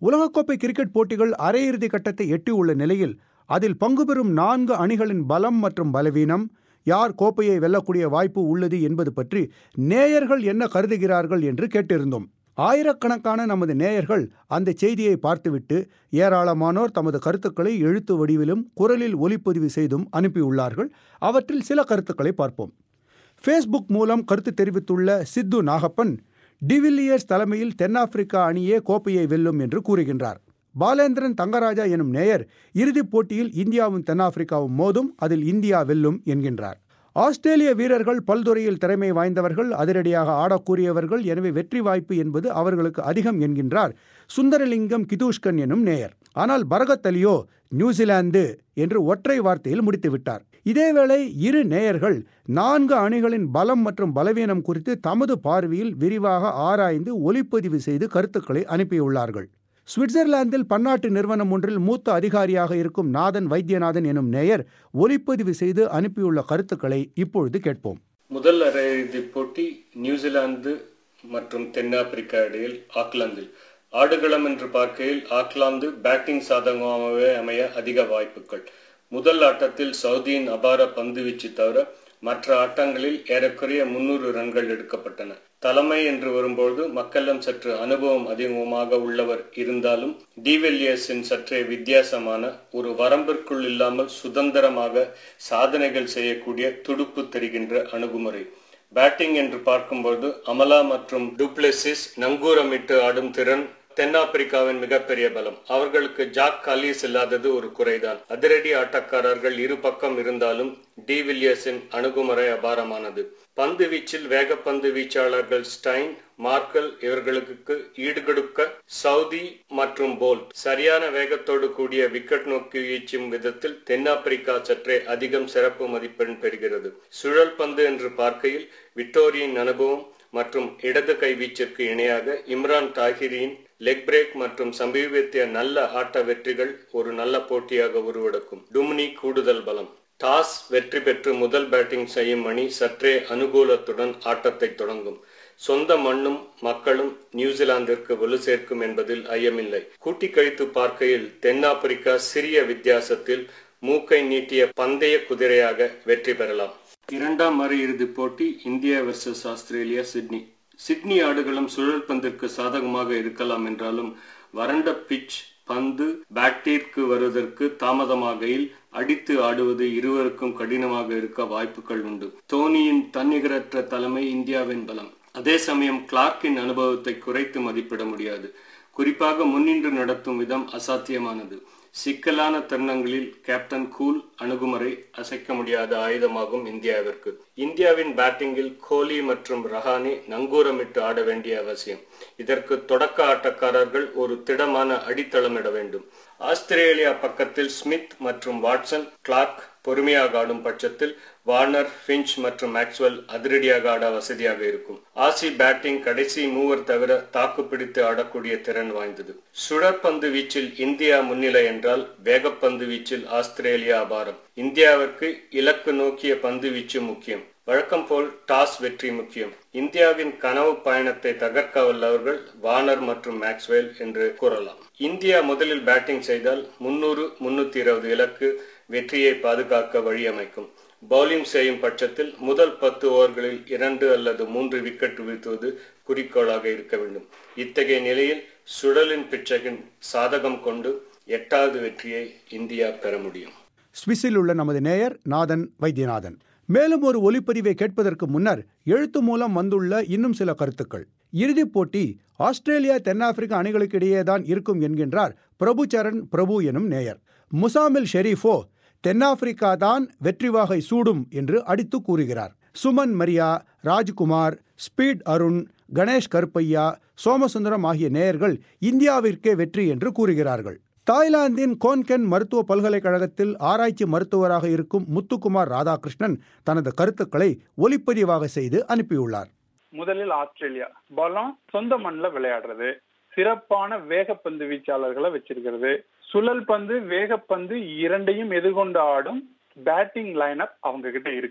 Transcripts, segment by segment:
உலகக்கோப்பை கிரிக்கெட் போட்டிகள் அரையிறுதி கட்டத்தை எட்டியுள்ள நிலையில் அதில் பங்கு பெறும் நான்கு அணிகளின் பலம் மற்றும் பலவீனம் யார் கோப்பையை வெல்லக்கூடிய வாய்ப்பு உள்ளது என்பது பற்றி நேயர்கள் என்ன கருதுகிறார்கள் என்று கேட்டிருந்தோம் ஆயிரக்கணக்கான நமது நேயர்கள் அந்த செய்தியை பார்த்துவிட்டு ஏராளமானோர் தமது கருத்துக்களை எழுத்து வடிவிலும் குரலில் ஒலிப்பதிவு செய்தும் அனுப்பியுள்ளார்கள் அவற்றில் சில கருத்துக்களை பார்ப்போம் ஃபேஸ்புக் மூலம் கருத்து தெரிவித்துள்ள சித்து நாகப்பன் டிவில்லியர்ஸ் தலைமையில் தென்னாப்பிரிக்கா அணியே கோப்பையை வெல்லும் என்று கூறுகின்றார் பாலேந்திரன் தங்கராஜா எனும் நேயர் இறுதிப் போட்டியில் இந்தியாவும் தென்னாப்பிரிக்காவும் மோதும் அதில் இந்தியா வெல்லும் என்கின்றார் ஆஸ்திரேலிய வீரர்கள் பல்துறையில் திறமை வாய்ந்தவர்கள் அதிரடியாக ஆடக்கூடியவர்கள் எனவே வெற்றி வாய்ப்பு என்பது அவர்களுக்கு அதிகம் என்கின்றார் சுந்தரலிங்கம் கிதூஷ்கன் எனும் நேயர் ஆனால் பரகத் அலியோ நியூசிலாந்து என்று ஒற்றை வார்த்தையில் முடித்துவிட்டார் இதேவேளை இரு நேயர்கள் நான்கு அணிகளின் பலம் மற்றும் பலவீனம் குறித்து தமது பார்வையில் விரிவாக ஆராய்ந்து ஒலிப்பதிவு செய்து கருத்துக்களை அனுப்பியுள்ளார்கள் சுவிட்சர்லாந்தில் பன்னாட்டு நிறுவனம் ஒன்றில் மூத்த அதிகாரியாக இருக்கும் நாதன் வைத்தியநாதன் எனும் நேயர் ஒலிப்பதிவு செய்து அனுப்பியுள்ள கருத்துக்களை இப்பொழுது கேட்போம் முதல் அரையிறுதிப் போட்டி நியூசிலாந்து மற்றும் தென்னாப்பிரிக்கா இடையில் ஆக்லாந்தில் ஆடுகளம் என்று பார்க்கையில் ஆக்லாந்து பேட்டிங் சாதகமாகவே அமைய அதிக வாய்ப்புகள் முதல் ஆட்டத்தில் சவுதியின் அபார பந்து வீச்சு தவிர மற்ற ஆட்டங்களில் ஏறக்குறைய முன்னூறு ரன்கள் எடுக்கப்பட்டன தலைமை என்று வரும்போது மக்களிடம் சற்று அனுபவம் அதிகமாக உள்ளவர் இருந்தாலும் டிவெல்லியர்ஸின் சற்றே வித்தியாசமான ஒரு வரம்பிற்குள் இல்லாமல் சுதந்திரமாக சாதனைகள் செய்யக்கூடிய துடுப்பு தெரிகின்ற அணுகுமுறை பேட்டிங் என்று பார்க்கும்போது அமலா மற்றும் டுப்ளெசிஸ் நங்கூரமிட்டு ஆடும் திறன் தென்னாப்பிரிக்காவின் மிகப்பெரிய பலம் அவர்களுக்கு ஜாக் காலிஸ் இல்லாதது ஒரு குறைதான் அதிரடி ஆட்டக்காரர்கள் இரு பக்கம் இருந்தாலும் டி வில்லியர்ஸின் அணுகுமுறை அபாரமானது பந்து வீச்சில் வேகப்பந்து வீச்சாளர்கள் ஸ்டைன் மார்க்கல் இவர்களுக்கு ஈடுகொடுக்க சவுதி மற்றும் போல்ட் சரியான வேகத்தோடு கூடிய விக்கெட் நோக்கி வீச்சும் விதத்தில் தென்னாப்பிரிக்கா சற்றே அதிகம் சிறப்பு மதிப்பெண் பெறுகிறது சுழல் பந்து என்று பார்க்கையில் விக்டோரியின் அனுபவம் மற்றும் இடது கை வீச்சிற்கு இணையாக இம்ரான் தாகிரியின் லெக் பிரேக் மற்றும் சமீபத்திய நல்ல ஆட்ட வெற்றிகள் ஒரு நல்ல போட்டியாக உருவெடுக்கும் டுமினி கூடுதல் பலம் டாஸ் வெற்றி பெற்று முதல் பேட்டிங் செய்யும் அணி சற்றே அனுகூலத்துடன் ஆட்டத்தை தொடங்கும் சொந்த மண்ணும் மக்களும் நியூசிலாந்திற்கு வலு சேர்க்கும் என்பதில் ஐயமில்லை கூட்டி கழித்து பார்க்கையில் தென்னாப்பிரிக்கா சிறிய வித்தியாசத்தில் மூக்கை நீட்டிய பந்தய குதிரையாக வெற்றி பெறலாம் இரண்டாம் அரை இறுதிப் போட்டி India versus Australia Sydney Sydney ஆடுகளம் சுழல் பந்திற்கு சாதகமாக இருக்கலாம் என்றாலும் வறண்ட பிட்ச் பந்து பேட்டிற்கு வருவதற்கு தாமதமாகையில் அடித்து ஆடுவது இருவருக்கும் கடினமாக இருக்க வாய்ப்புகள் உண்டு தோனியின் தன்னிகரற்ற தலைமை இந்தியாவின் பலம் அதே சமயம் கிளார்க்கின் அனுபவத்தை குறைத்து மதிப்பிட முடியாது குறிப்பாக முன்னின்று நடத்தும் விதம் அசாத்தியமானது சிக்கலான தருணங்களில் கேப்டன் கூல் அணுகுமுறை அசைக்க முடியாத ஆயுதமாகும் இந்தியாவிற்கு இந்தியாவின் பேட்டிங்கில் கோலி மற்றும் ரஹானே நங்கூரமிட்டு ஆட வேண்டிய அவசியம் இதற்கு தொடக்க ஆட்டக்காரர்கள் ஒரு திடமான அடித்தளமிட வேண்டும் ஆஸ்திரேலியா பக்கத்தில் ஸ்மித் மற்றும் வாட்சன் கிளார்க் பொறுமையாக ஆடும் பட்சத்தில் வார்னர் பிஞ்ச் மற்றும் மேக்ஸ்வெல் அதிரடியாக ஆட வசதியாக இருக்கும் ஆசி பேட்டிங் கடைசி மூவர் தவிர தாக்கு பிடித்து ஆடக்கூடிய திறன் வாய்ந்தது சுழற்பந்து வீச்சில் இந்தியா முன்னிலை என்றால் வேகப்பந்து வீச்சில் ஆஸ்திரேலியா அபாரம் இந்தியாவிற்கு இலக்கு நோக்கிய பந்து வீச்சு முக்கியம் வழக்கம் போல் டாஸ் வெற்றி முக்கியம் இந்தியாவின் கனவு பயணத்தை தகர்க்க வல்லவர்கள் வார்னர் மற்றும் மேக்ஸ்வெல் என்று கூறலாம் இந்தியா முதலில் பேட்டிங் செய்தால் முன்னூறு முன்னூத்தி இருபது இலக்கு வெற்றியை பாதுகாக்க வழியமைக்கும் பவுலிங் செய்யும் பட்சத்தில் முதல் பத்து ஓவர்களில் இரண்டு அல்லது மூன்று விக்கெட் வீழ்த்துவது குறிக்கோளாக இருக்க வேண்டும் இத்தகைய நிலையில் சுழலின் பிச்சகின் சாதகம் கொண்டு எட்டாவது வெற்றியை இந்தியா பெற முடியும் சுவிஸில் உள்ள நமது நேயர் நாதன் வைத்தியநாதன் மேலும் ஒரு ஒலிப்பதிவை கேட்பதற்கு முன்னர் எழுத்து மூலம் வந்துள்ள இன்னும் சில கருத்துக்கள் இறுதிப் போட்டி ஆஸ்திரேலியா தென்னாப்பிரிக்கா அணிகளுக்கு இடையேதான் இருக்கும் என்கின்றார் பிரபுச்சரண் பிரபு எனும் நேயர் முசாமில் ஷெரீஃபோ தென்னாப்பிரிக்கா தான் வெற்றி வாகை சூடும் என்று அடித்து கூறுகிறார் சுமன் மரியா ராஜ்குமார் ஸ்பீட் அருண் கணேஷ் கருப்பையா சோமசுந்தரம் ஆகிய நேயர்கள் இந்தியாவிற்கே வெற்றி என்று கூறுகிறார்கள் தாய்லாந்தின் கோன்கென் மருத்துவ பல்கலைக்கழகத்தில் ஆராய்ச்சி மருத்துவராக இருக்கும் முத்துக்குமார் ராதாகிருஷ்ணன் தனது கருத்துக்களை ஒலிப்பதிவாக செய்து அனுப்பியுள்ளார் முதலில் ஆஸ்திரேலியா பலம் சொந்த மண்ணில் விளையாடுறது சிறப்பான வேகப்பந்து வீச்சாளர்களை வச்சிருக்கிறது சுழல் பந்து வேகப்பந்து இரண்டையும் எதிர்கொண்டு ஆடும் பேட்டிங் லைனப் அவங்க கிட்ட இருக்கு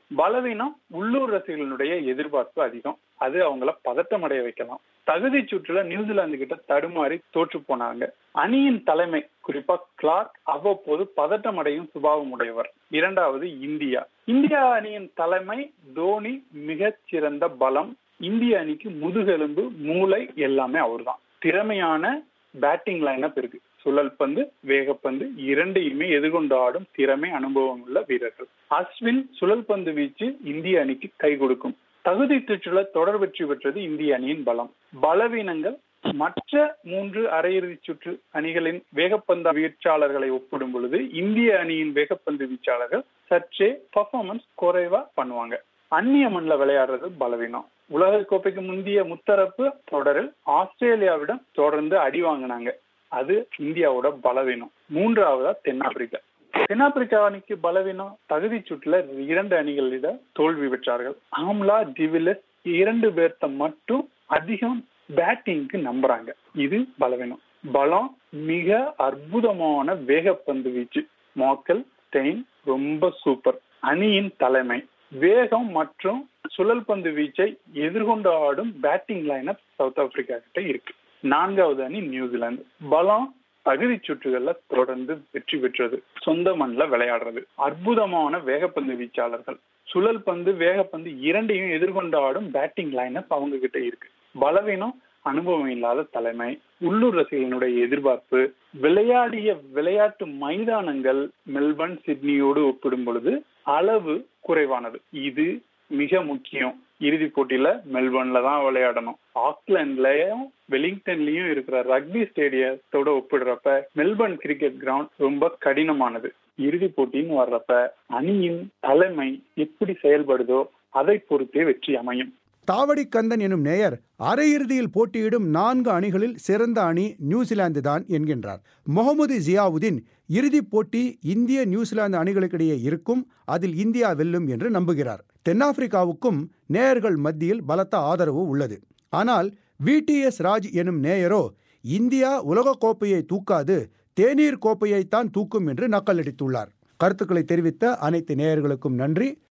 பலவீனம் உள்ளூர் ரசிகர்களுடைய எதிர்பார்ப்பு அதிகம் அது அவங்கள பதட்டம் அடைய வைக்கலாம் தகுதி சுற்றுல நியூசிலாந்து கிட்ட தடுமாறி தோற்று போனாங்க அணியின் தலைமை குறிப்பா கிளார்க் அவ்வப்போது பதட்டம் அடையும் சுபாவம் உடையவர் இரண்டாவது இந்தியா இந்தியா அணியின் தலைமை தோனி மிகச் சிறந்த பலம் இந்திய அணிக்கு முதுகெலும்பு மூளை எல்லாமே அவர்தான் திறமையான பேட்டிங் லைனப் இருக்கு சுழல் பந்து வேகப்பந்து இரண்டையுமே எதிர்கொண்டு ஆடும் திறமை அனுபவம் உள்ள வீரர்கள் அஸ்வின் சுழல் பந்து வீச்சு இந்திய அணிக்கு கை கொடுக்கும் தகுதி சுற்றுல தொடர் வெற்றி பெற்றது இந்திய அணியின் பலம் பலவீனங்கள் மற்ற மூன்று அரையிறுதி சுற்று அணிகளின் வேகப்பந்து வீச்சாளர்களை ஒப்பிடும் பொழுது இந்திய அணியின் வேகப்பந்து வீச்சாளர்கள் சற்றே பர்ஃபார்மன்ஸ் குறைவா பண்ணுவாங்க அந்நிய மண்ணில் விளையாடுறது பலவீனம் உலக கோப்பைக்கு முந்தைய முத்தரப்பு தொடரில் ஆஸ்திரேலியாவிடம் தொடர்ந்து அடி வாங்கினாங்க அது இந்தியாவோட பலவீனம் மூன்றாவதா தென்னாப்பிரிக்கா தென்னாப்பிரிக்கா அணிக்கு பலவீனம் தகுதி சுற்றுல இரண்டு அணிகளிட தோல்வி பெற்றார்கள் ஆம்லா டிவிலஸ் இரண்டு பேர்த்த மட்டும் அதிகம் பேட்டிங்க்கு நம்புறாங்க இது பலவீனம் பலம் மிக அற்புதமான வேகப்பந்து வீச்சு மாக்கல் ஸ்டெயின் ரொம்ப சூப்பர் அணியின் தலைமை வேகம் மற்றும் சுழல் பந்து வீச்சை எதிர்கொண்டு ஆடும் பேட்டிங் லைனப் சவுத் ஆப்பிரிக்கா கிட்ட இருக்கு நான்காவது அணி நியூசிலாந்து பலம் தகுதி சுற்றுகள்ல தொடர்ந்து வெற்றி பெற்றது சொந்த மண்ணில் விளையாடுறது அற்புதமான வேகப்பந்து வீச்சாளர்கள் சுழல் பந்து வேகப்பந்து இரண்டையும் எதிர்கொண்டு ஆடும் பேட்டிங் லைனப் அவங்க கிட்ட இருக்கு பலவீனம் அனுபவம் இல்லாத தலைமை உள்ளூர் ரசிகர்களுடைய எதிர்பார்ப்பு விளையாடிய விளையாட்டு மைதானங்கள் மெல்பர்ன் சிட்னியோடு ஒப்பிடும் பொழுது அளவு குறைவானது இது மிக முக்கியம் இறுதி போட்டியில மெல்பர்ன்ல தான் விளையாடணும் ஆக்லாண்ட்லயும் வெலிங்டன்லயும் இருக்கிற ரக்பி ஸ்டேடியத்தோட ஒப்பிடுறப்ப மெல்பர்ன் கிரிக்கெட் கிரவுண்ட் ரொம்ப கடினமானது இறுதி போட்டின்னு வர்றப்ப அணியின் தலைமை எப்படி செயல்படுதோ அதை பொறுத்தே வெற்றி அமையும் தாவடி கந்தன் எனும் நேயர் அரையிறுதியில் போட்டியிடும் நான்கு அணிகளில் சிறந்த அணி நியூசிலாந்து தான் என்கின்றார் முகமது ஜியாவுதீன் இறுதிப் போட்டி இந்திய நியூசிலாந்து அணிகளுக்கிடையே இருக்கும் அதில் இந்தியா வெல்லும் என்று நம்புகிறார் தென்னாப்பிரிக்காவுக்கும் நேயர்கள் மத்தியில் பலத்த ஆதரவு உள்ளது ஆனால் விடிஎஸ் ராஜ் எனும் நேயரோ இந்தியா உலகக்கோப்பையை தூக்காது தேநீர் கோப்பையைத்தான் தூக்கும் என்று நக்கலடித்துள்ளார் கருத்துக்களை தெரிவித்த அனைத்து நேயர்களுக்கும் நன்றி